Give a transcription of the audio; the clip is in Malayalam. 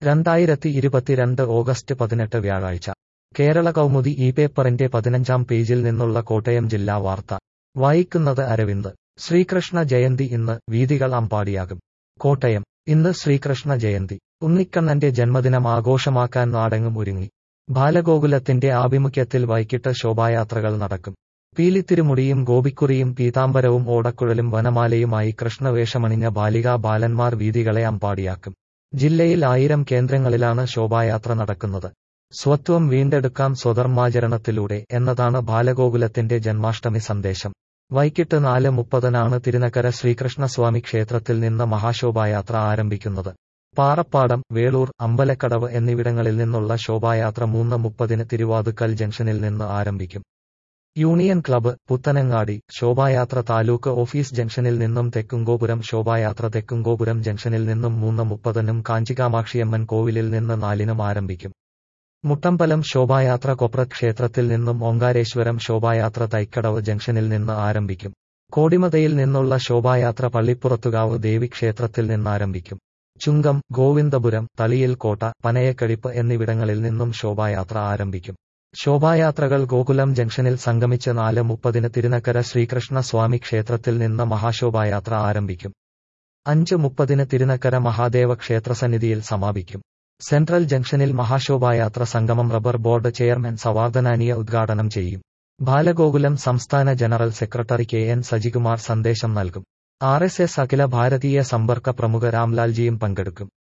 രണ്ടായിരത്തി ഇരുപത്തിരണ്ട് ഓഗസ്റ്റ് പതിനെട്ട് വ്യാഴാഴ്ച കേരള കൗമുദി ഈ പേപ്പറിന്റെ പതിനഞ്ചാം പേജിൽ നിന്നുള്ള കോട്ടയം ജില്ലാ വാർത്ത വായിക്കുന്നത് അരവിന്ദ് ശ്രീകൃഷ്ണ ജയന്തി ഇന്ന് വീതികൾ അമ്പാടിയാകും കോട്ടയം ഇന്ന് ശ്രീകൃഷ്ണ ജയന്തി ഉണ്ണിക്കണ്ണന്റെ ജന്മദിനം ആഘോഷമാക്കാൻ നാടെങ്ങും ഒരുങ്ങി ബാലഗോകുലത്തിന്റെ ആഭിമുഖ്യത്തിൽ വൈകിട്ട് ശോഭായാത്രകൾ നടക്കും പീലിത്തിരുമുടിയും ഗോപിക്കുറിയും പീതാംബരവും ഓടക്കുഴലും വനമാലയുമായി കൃഷ്ണവേഷമണിഞ്ഞ ബാലികാ ബാലന്മാർ വീതികളെ അമ്പാടിയാക്കും ജില്ലയിൽ ആയിരം കേന്ദ്രങ്ങളിലാണ് ശോഭായാത്ര നടക്കുന്നത് സ്വത്വം വീണ്ടെടുക്കാം സ്വധർമാചരണത്തിലൂടെ എന്നതാണ് ബാലഗോകുലത്തിന്റെ ജന്മാഷ്ടമി സന്ദേശം വൈകിട്ട് നാല് മുപ്പതിനാണ് തിരുനക്കര ശ്രീകൃഷ്ണസ്വാമി ക്ഷേത്രത്തിൽ നിന്ന് മഹാശോഭായാത്ര ആരംഭിക്കുന്നത് പാറപ്പാടം വേളൂർ അമ്പലക്കടവ് എന്നിവിടങ്ങളിൽ നിന്നുള്ള ശോഭായാത്ര മൂന്ന് മുപ്പതിന് തിരുവാതുക്കൽ ജംഗ്ഷനിൽ നിന്ന് ആരംഭിക്കും യൂണിയൻ ക്ലബ്ബ് പുത്തനങ്ങാടി ശോഭായാത്ര താലൂക്ക് ഓഫീസ് ജംഗ്ഷനിൽ നിന്നും തെക്കുംഗോപുരം ശോഭായാത്ര തെക്കുംഗോപുരം ജംഗ്ഷനിൽ നിന്നും മൂന്ന് മുപ്പതിനും കാഞ്ചികാമാക്ഷിയമ്മൻ കോവിലിൽ നിന്ന് നാലിനും ആരംഭിക്കും മുട്ടമ്പലം ശോഭായാത്ര കൊപ്രത് ക്ഷേത്രത്തിൽ നിന്നും ഓങ്കാരേശ്വരം ശോഭായാത്ര തൈക്കടവ് ജംഗ്ഷനിൽ നിന്ന് ആരംഭിക്കും കോടിമതയിൽ നിന്നുള്ള ശോഭായാത്ര പള്ളിപ്പുറത്തുകാവ് ദേവി ക്ഷേത്രത്തിൽ നിന്ന് ആരംഭിക്കും ചുങ്കം ഗോവിന്ദപുരം തളിയിൽ കോട്ട പനയക്കഴിപ്പ് എന്നിവിടങ്ങളിൽ നിന്നും ശോഭായാത്ര ആരംഭിക്കും ശോഭായാത്രകൾ ഗോകുലം ജംഗ്ഷനിൽ സംഗമിച്ച് നാല് മുപ്പതിന് തിരുനക്കര ശ്രീകൃഷ്ണ സ്വാമി ക്ഷേത്രത്തിൽ നിന്ന് മഹാശോഭായാത്ര ആരംഭിക്കും അഞ്ച് മുപ്പതിന് തിരുനക്കര മഹാദേവ ക്ഷേത്രസന്നിധിയിൽ സമാപിക്കും സെൻട്രൽ ജംഗ്ഷനിൽ മഹാശോഭായാത്ര സംഗമം റബ്ബർ ബോർഡ് ചെയർമാൻ സവാർദ്ധനാനിയ ഉദ്ഘാടനം ചെയ്യും ബാലഗോകുലം സംസ്ഥാന general secretary K N Sajikumar സന്ദേശം നൽകും ആർ എസ് എസ് അഖില ഭാരതീയ സമ്പർക്ക പ്രമുഖ രാംലാൽജിയും പങ്കെടുക്കും